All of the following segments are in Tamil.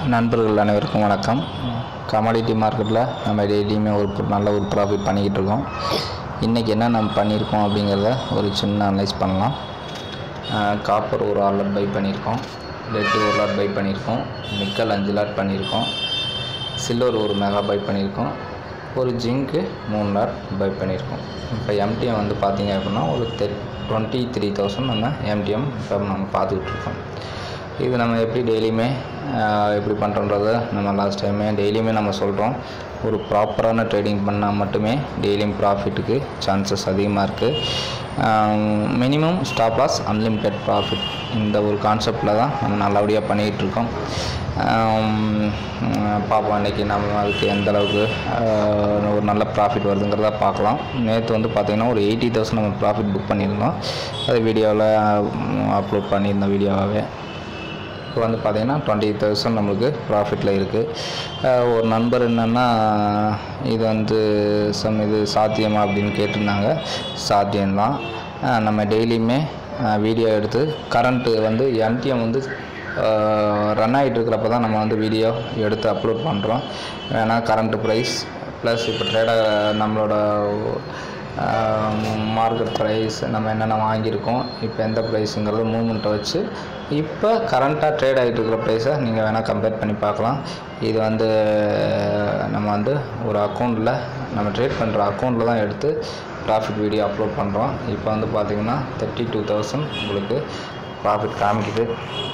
நண்பர்கள் அனைவருக்கும் வணக்கம் கமாடிட்டி மார்க்கெட்டில் நம்ம டெய்லியுமே ஒரு பு- நல்ல ஒரு ப்ராஃபிட் பண்ணிக்கிட்டு இருக்கோம் இன்றைக்கி என்ன நம்ம பண்ணியிருக்கோம் அப்படிங்கிறத ஒரு சின்ன அனலைஸ் பண்ணலாம் காப்பர் ஒரு ஆறு லாட் பை பண்ணியிருக்கோம் லெட்டு ஒரு லாட் பை பண்ணியிருக்கோம் நிக்கல் அஞ்சு லாட் பண்ணியிருக்கோம் சில்வர் ஒரு மெகா பை பண்ணியிருக்கோம் ஒரு ஜிங்க்கு மூணு லாட் பை பண்ணியிருக்கோம் இப்போ எம்டிஎம் வந்து பார்த்தீங்க அப்படின்னா ஒரு தெ டுவெண்ட்டி த்ரீ தௌசண்ட் நம்ம எம்டிஎம் இப்போ நம்ம பார்த்துக்கிட்டு இருக்கோம் இது நம்ம எப்படி டெய்லியுமே ஆஹ், எப்படி பண்ணுறோன்றத நம்ம லாஸ்ட் டைமே டெய்லியுமே நம்ம சொல்கிறோம் ஒரு ப்ராப்பரான ட்ரேடிங் பண்ணால் மட்டுமே டெய்லியும் ப்ராஃபிட்டுக்கு சான்சஸ் அதிகமாக இருக்குது minimum stop loss unlimited profit இந்த ஒரு கான்செப்டில் தான் நம்ம நல்லபடியாக பண்ணிக்கிட்டு இருக்கோம் ஆம், பார்ப்போம் இன்றைக்கி நம்ம அதுக்கு எந்த அளவுக்கு ஆஹ், ஒரு நல்ல ப்ராஃபிட் வருதுங்கிறத பார்க்கலாம் நேற்று வந்து பார்த்திங்கன்னா ஒரு எயிட்டி தௌசண்ட் நம்ம ப்ராஃபிட் புக் பண்ணியிருந்தோம் அது வீடியோவில் அப்லோட் பண்ணியிருந்தோம் வீடியோவாகவே இப்போ வந்து பார்த்திங்கன்னா டுவெண்ட்டி தௌசண்ட் நம்மளுக்கு ப்ராஃபிட்டில் இருக்குது ஒரு நண்பர் என்னென்னா இது வந்து சம் இது சாத்தியமா அப்படின்னு கேட்டிருந்தாங்க சாத்தியம்தான் அஹ் நம்ம டெய்லியுமே வீடியோ எடுத்து கரண்ட்டு வந்து எம்டிஎம் வந்து ரன் ஆகிட்டு இருக்கிறப்ப தான் நம்ம வந்து வீடியோ எடுத்து அப்லோட் பண்ணுறோம் ஏன்னா கரண்ட்டு ப்ரைஸ் ப்ளஸ் இப்போ ட்ரேட நம்மளோட மார்க்கெட் ப்ரைஸ் நம்ம என்னென்ன வாங்கியிருக்கோம் இப்போ எந்த ப்ரைஸுங்கிறது மூமெண்ட்டை வச்சு இப்போ கரண்ட்டாக ட்ரேட் ஆகிட்டு இருக்கிற ப்ரைஸை நீங்கள் வேணால் கம்பேர் பண்ணி பார்க்கலாம் இது வந்து நம்ம வந்து ஒரு அக்கௌண்ட்டில் நம்ம ட்ரேட் பண்ணுற அக்கௌண்ட்டில் தான் எடுத்து ப்ராஃபிட் வீடியோ அப்லோட் பண்ணுறோம் இப்போ வந்து பார்த்திங்கன்னா தேர்ட்டி டூ தௌசண்ட் உங்களுக்கு ப்ராஃபிட் காமிக்குது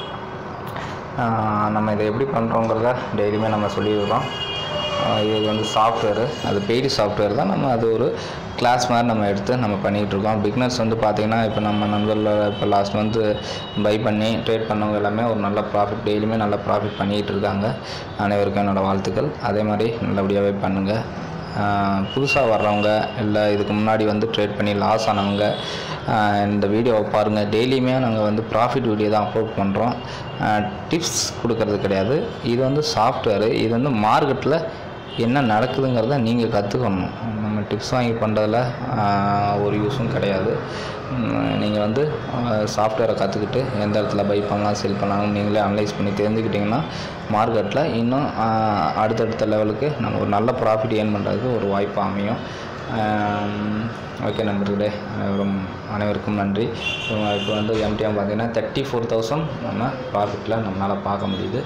ஆஹ் நம்ம இதை எப்படி பண்ணுறோங்கிறத டெய்லியுமே நம்ம சொல்லிடுறோம் ஆஹ் இது வந்து சாஃப்ட்வேரு அது பெய்டு சாஃப்ட்வேர் தான் நம்ம அது ஒரு கிளாஸ் மாதிரி நம்ம எடுத்து நம்ம பண்ணிகிட்டு இருக்கோம் பிக்னர்ஸ் வந்து பார்த்திங்கன்னா இப்போ நம்ம நண்பரில் இப்போ லாஸ்ட் மந்த்து பை பண்ணி ட்ரேட் பண்ணவங்க எல்லாமே ஒரு நல்ல ப்ராஃபிட் டெய்லியுமே நல்ல ப்ராஃபிட் பண்ணிகிட்டு இருக்காங்க அனைவருக்கும் என்னோடய வாழ்த்துக்கள் அதே மாதிரி நல்லபடியாகவே பண்ணுங்கள் புதுசாக வர்றவங்க இல்லை இதுக்கு முன்னாடி வந்து ட்ரேட் பண்ணி லாஸ் ஆனவங்க ஆஹ் இந்த வீடியோவை பாருங்கள் டெய்லியுமே நாங்கள் வந்து ப்ராஃபிட் வீடியோ தான் அப்லோட் பண்ணுறோம் டிப்ஸ் கொடுக்கறது கிடையாது இது வந்து சாஃப்ட்வேரு இது வந்து மார்க்கெட்டில் என்ன நடக்குதுங்கிறத நீங்கள் கற்றுக்கணும் நம்ம டிப்ஸ் வாங்கி பண்ணுறதுல ஒரு யூஸும் கிடையாது நீங்கள் வந்து சாஃப்ட்வேரை கற்றுக்கிட்டு எந்த இடத்துல பை பண்ணலாம் செல் பண்ணலாம் நீங்களே அனலைஸ் பண்ணி தெரிஞ்சுக்கிட்டிங்கன்னா மார்க்கெட்டில் இன்னும் ஆஹ், அடுத்தடுத்த லெவலுக்கு நம்ம ஒரு நல்ல ப்ராஃபிட் ஏர்ன் பண்ணுறதுக்கு ஒரு வாய்ப்பு அமையும் ஓகே நண்பர்களே அனைவரும் அனைவருக்கும் நன்றி இப்போ வந்து எம்டிஎம் பார்த்தீங்கன்னா தேர்ட்டி ஃபோர் தௌசண்ட் நம்ம ப்ராஃபிட்டில் நம்மளால் பார்க்க முடியுது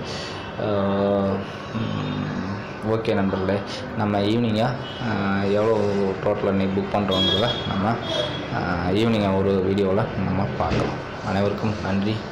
ஓகே நண்பர்களே நம்ம ஈவினிங்காக எவ்வளோ டோட்டல் இன்னைக்கு புக் பண்ணுறோங்கிறத நம்ம ஈவினிங்காக ஒரு வீடியோவில் நம்ம பார்க்கலாம் அனைவருக்கும் நன்றி